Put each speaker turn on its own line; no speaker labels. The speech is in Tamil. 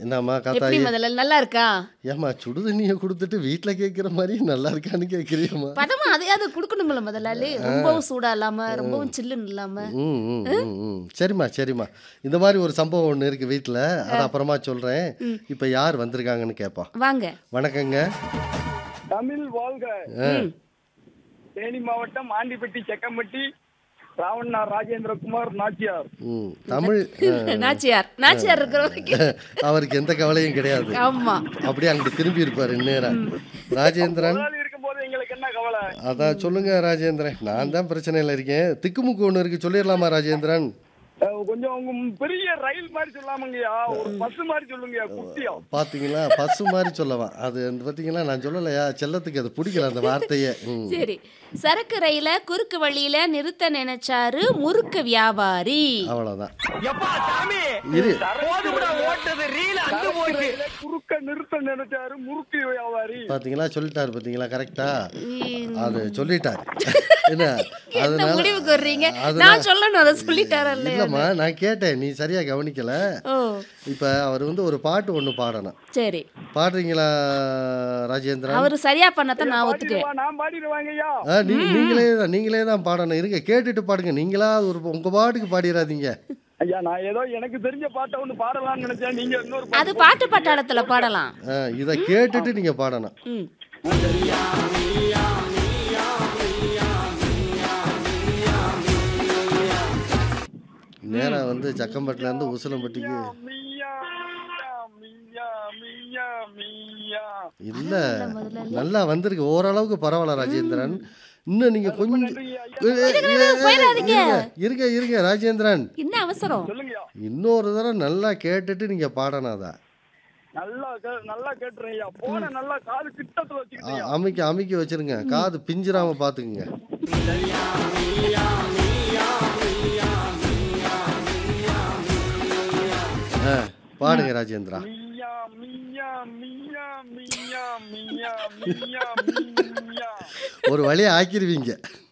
என்னம்மா
எப்படி
காத்தாயி
முதல்ல நல்லா இருக்கா
ஏம்மா சுடு தண்ணியை கொடுத்துட்டு வீட்டில் கேட்குற மாதிரி நல்லா இருக்கான்னு கேட்குறியம்மா
பதமா அதையாவது கொடுக்கணும்ல முதலாளி ரொம்பவும் சூடா இல்லாம ரொம்பவும் சில்லுன்னு இல்லாம
ம் ம் ம், ம் சரிம்மா சரிம்மா இந்த மாதிரி ஒரு சம்பவம் ஒன்று இருக்குது வீட்டில் அது அப்புறமா சொல்கிறேன் இப்போ யார் வந்திருக்காங்கன்னு கேட்போம்
வாங்க
வணக்கங்க
தமிழ் வாழ்க தேனி மாவட்டம் ஆண்டிப்பட்டி செக்கம்பட்டி ராவண்ணா ராஜேந்திரகுமார் நாச்சியார்
ம் தமிழ்
நாச்சியார் நாச்சியார் இருக்கிற வரைக்கும்
அவருக்கு எந்த கவலையும் கிடையாது
ஆமா
அப்படியே அங்கிட்டு திரும்பி இருப்பார் இந்நேரம் ராஜேந்திரன்
முதலாளி இருக்கும்போது எங்களுக்கு என்ன கவலை
அதான் சொல்லுங்க ராஜேந்திரன் நான் தான் பிரச்சனையில் இருக்கேன் திக்குமுக்கு ஒன்று இருக்கு சொல்லிடலாமா ராஜேந்திரன்
அஹ் கொஞ்சம் உங்க பெரிய ரயில் மாதிரி சொல்லாமங்கய்யா ஒரு பஸ் மாதிரி சொல்லுங்கய்யா குட்டியா
பார்த்தீங்களா பசு மாதிரி சொல்லவா அது வந்து பார்த்தீங்களா நான் சொல்லலையா செல்லத்துக்கு அது பிடிக்கல அந்த வார்த்தையே ம்
சரி சரக்கு ரயில குறுக்கு வழியில நிறுத்த நினைச்சாரு முறுக்கு வியாபாரி
அவ்வளோதான்
எப்பா சாமி
இரு
போதும்டா ஓட்டது ரீல் அங்க போச்சு
ரயிலை குறுக்க நிறுத்த நினைச்சாரு முறுக்கு வியாபாரி
பார்த்தீங்களா சொல்லிட்டாரு பார்த்தீங்களா கரெக்டா
ம்,
அது சொல்லிட்டார் என்ன
என்ன
அதனால
முடிவுக்கு வர்றீங்க
அதனால-
நான் சொல்லணும் அதை சொல்லிட்டாரா இல்லையா
இல்லைம்மா நான் கேட்டேன் நீ சரியா கவனிக்கல
ஓ
இப்போ அவர் வந்து ஒரு பாட்டு ஒன்று பாடணும்
சரி
பாடுறீங்களா ராஜேந்திரன்
அவரு சரியா பண்ணத்தான் நான் ஒத்துக்குவேன்
பாடிடுவா, நான் பாடிடுவாங்கய்யா
ஆ நீ நீங்களே தான் நீங்களே தான் பாடணும் இருங்க கேட்டுட்டு பாடுங்க நீங்களா ஒரு உங்க பாட்டுக்கு பாடிடாதீங்க
ஐயா நான் ஏதோ எனக்கு தெரிஞ்ச பாட்டை ஒண்ணு பாடலாம்னு நினைச்சேன் நீங்க இன்னொரு
அது பாட்டு பட்டாளத்துல பாடலாம்
ஆ, இதை கேட்டுட்டு நீங்க பாடணும்
ம்
நேரா வந்து சக்கம்பட்டில இருந்து உசிலம்பட்டிக்கு
மியா மியா மியா மியா
இல்ல நல்லா வந்திருக்கு ஓரளவுக்கு பரவாயில்ல ராஜேந்திரன் இன்னும் நீங்க கொஞ்சம் இருங்க இருங்க இருங்க ராஜேந்திரன்
என்ன அவசரம்
சொல்லுங்கய்யா
இன்னொரு தடவை நல்லா கேட்டுட்டு நீங்க பாடணும் அதை
நல்லா கே- நல்லா கேட்டுறேன் ஐயா போன நல்லா காது கிட்டத்துல வச்சுக்கிட்டேன்
அ- அமைக்க அமைக்க வச்சிருங்க காது பிஞ்சிராம பாத்துக்குங்க ஆ, பாடுங்க ராஜேந்திரா
மியா மியா மியா மியா மியா மியா மியா
ஒரு வழியை ஆக்கிருவீங்க